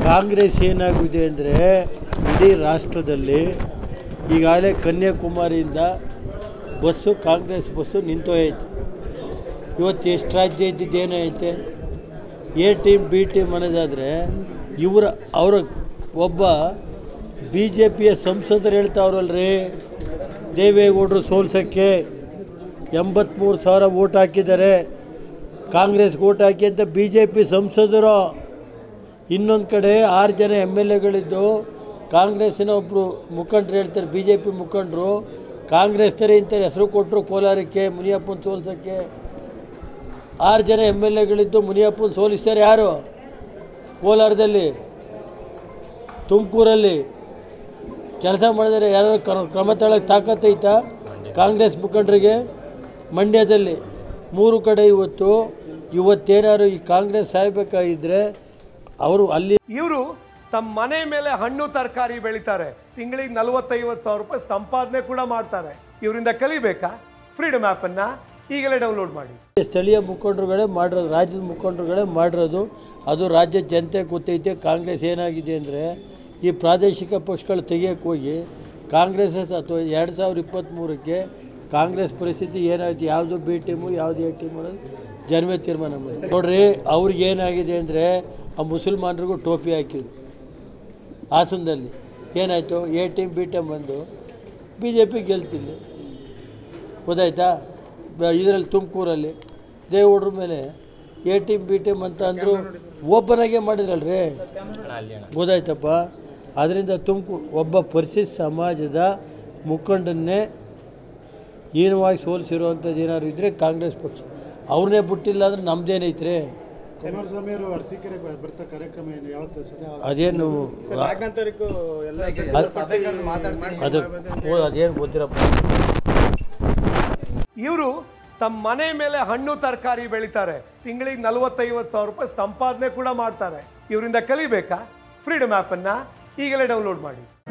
ಕಾಂಗ್ರೆಸ್ ಏನಾಗಿದೆ ಅಂದರೆ ಇಡೀ ರಾಷ್ಟ್ರದಲ್ಲಿ ಈಗಾಗಲೇ ಕನ್ಯಾಕುಮಾರಿಯಿಂದ ಬಸ್ಸು ಕಾಂಗ್ರೆಸ್ ಬಸ್ಸು ನಿಂತೋಯ್ತು ಇವತ್ತು ಎಷ್ಟು ರಾಜ್ಯ ಇದ್ದಿದ್ದು ಏನೈತೆ ಎ ಟೀಮ್ ಬಿ ಟೀಮ್ ಅನ್ನೋದಾದರೆ ಇವರ ಅವರ ಒಬ್ಬ ಬಿ ಜೆ ಪಿಯ ಸಂಸದರು ಹೇಳ್ತಾವ್ರಲ್ರಿ ದೇವೇಗೌಡರು ಸೋಲ್ಸೋಕ್ಕೆ ಎಂಬತ್ತ್ಮೂರು ಸಾವಿರ ಓಟ್ ಹಾಕಿದ್ದಾರೆ ಕಾಂಗ್ರೆಸ್ಗೆ ಓಟ್ ಹಾಕಿ ಅಂತ ಬಿ ಜೆ ಪಿ ಸಂಸದರು ಇನ್ನೊಂದು ಕಡೆ ಆರು ಜನ ಎಮ್ ಎಲ್ ಎಗಳಿದ್ದು ಕಾಂಗ್ರೆಸ್ಸಿನ ಒಬ್ಬರು ಮುಖಂಡರು ಹೇಳ್ತಾರೆ ಬಿ ಜೆ ಪಿ ಮುಖಂಡರು ಕಾಂಗ್ರೆಸ್ನರೇ ಇಂಥ ಹೆಸರು ಕೊಟ್ಟರು ಕೋಲಾರಕ್ಕೆ ಮುನಿಯಪ್ಪನ ಸೋಲ್ಸೋಕ್ಕೆ ಆರು ಜನ ಎಮ್ ಎಲ್ ಎಗಳಿದ್ದು ಮುನಿಯಪ್ಪನ ಸೋಲಿಸ್ತಾರೆ ಯಾರು ಕೋಲಾರದಲ್ಲಿ ತುಮಕೂರಲ್ಲಿ ಕೆಲಸ ಮಾಡಿದರೆ ಯಾರು ಕ್ರಮ ತಗೊಳ್ಳೋಕೆ ತಾಕತ್ತೈತಾ ಕಾಂಗ್ರೆಸ್ ಮುಖಂಡರಿಗೆ ಮಂಡ್ಯದಲ್ಲಿ ಮೂರು ಕಡೆ ಇವತ್ತು ಇವತ್ತೇನಾದ್ರು ಈ ಕಾಂಗ್ರೆಸ್ ಸಾಯ್ಬೇಕಾಗಿದ್ದರೆ ಅವರು ಅಲ್ಲಿ ಇವರು ತಮ್ಮ ಮನೆ ಮೇಲೆ ಹಣ್ಣು ತರಕಾರಿ ಬೆಳಿತಾರೆ ತಿಂಗಳಿಗೆ ನಲವತ್ತೈವತ್ತು ಸಾವಿರ ರೂಪಾಯಿ ಸಂಪಾದನೆ ಕೂಡ ಮಾಡ್ತಾರೆ ಇವರಿಂದ ಕಲಿಬೇಕಾ ಫ್ರೀಡಮ್ ಆ್ಯಪನ್ನು ಈಗಲೇ ಡೌನ್ಲೋಡ್ ಮಾಡಿ ಸ್ಥಳೀಯ ಮುಖಂಡರುಗಳೇ ಮಾಡಿರೋದು ರಾಜ್ಯದ ಮುಖಂಡರುಗಳೇ ಮಾಡಿರೋದು ಅದು ರಾಜ್ಯದ ಜನತೆ ಗೊತ್ತೈತೆ ಕಾಂಗ್ರೆಸ್ ಏನಾಗಿದೆ ಅಂದರೆ ಈ ಪ್ರಾದೇಶಿಕ ಪಕ್ಷಗಳು ತೆಗಿಯೋಕ್ಕೆ ಹೋಗಿ ಕಾಂಗ್ರೆಸ್ ಅಥವಾ ಎರಡು ಸಾವಿರದ ಇಪ್ಪತ್ತ್ಮೂರಕ್ಕೆ ಕಾಂಗ್ರೆಸ್ ಪರಿಸ್ಥಿತಿ ಏನಾಯ್ತು ಯಾವುದು ಬಿ ಟೀಮು ಯಾವುದು ಎ ಟೀಮು ಅನ್ನೋದು ಜನವೇ ತೀರ್ಮಾನ ಮಾಡಿ ನೋಡ್ರಿ ಅವ್ರಿಗೆ ಏನಾಗಿದೆ ಅಂದರೆ ಆ ಮುಸಲ್ಮಾನರಿಗೂ ಟೋಪಿ ಹಾಕಿದ್ರು ಹಾಸನದಲ್ಲಿ ಏನಾಯಿತು ಎ ಟೀಮ್ ಬಿ ಟೀಮ್ ಬಂದು ಬಿ ಜೆ ಪಿ ಗೆಲ್ತಿಲ್ಲ ಗೊತ್ತಾಯ್ತಾ ಇದರಲ್ಲಿ ತುಮಕೂರಲ್ಲಿ ದೇವಡ್ರ ಮೇಲೆ ಎ ಟೀಮ್ ಬಿ ಟೀಮ್ ಅಂತ ಅಂದರು ಓಪನ್ ಆಗೇ ಮಾಡಿದ್ರಲ್ರಿ ಗೊತ್ತಾಯ್ತಪ್ಪ ಅದರಿಂದ ತುಮಕೂರು ಒಬ್ಬ ಪರಿಶಿಷ್ಟ ಸಮಾಜದ ಮುಖಂಡನ್ನೇ ಹೀನವಾಗಿ ಸೋಲಿಸಿರುವಂಥದ್ದು ಏನಾದ್ರು ಇದ್ದರೆ ಕಾಂಗ್ರೆಸ್ ಪಕ್ಷ ಅವ್ರನ್ನೇ ಬಿಟ್ಟಿಲ್ಲ ಅಂದ್ರೆ ನಮ್ದೇನೈತ್ರಿ ಕುಮಾರಸ್ವಾಮಿ ಅವರು ಅರಸೀಕೆರೆ ಬರ್ತಾ ಕಾರ್ಯಕ್ರಮ ಏನು ಯಾವತ್ತು ಸರ್ ಅದೇನು ಅದು ಓ, ಅದೇನು ಗೊತ್ತಿರಪ್ಪ ಇವರು ತಮ್ಮ ಮನೆ ಮೇಲೆ ಹಣ್ಣು ತರಕಾರಿ ಬೆಳಿತಾರೆ ತಿಂಗಳಿಗೆ ನಲವತ್ತೈವತ್ತು ಸಾವಿರ ರೂಪಾಯಿ ಸಂಪಾದನೆ ಕೂಡ ಮಾಡ್ತಾರೆ ಇವರಿಂದ ಕಲಿಬೇಕಾ ಫ್ರೀಡಮ್ ಆ್ಯಪನ್ನು ಈಗಲೇ ಡೌನ್ಲೋಡ್ ಮಾಡಿ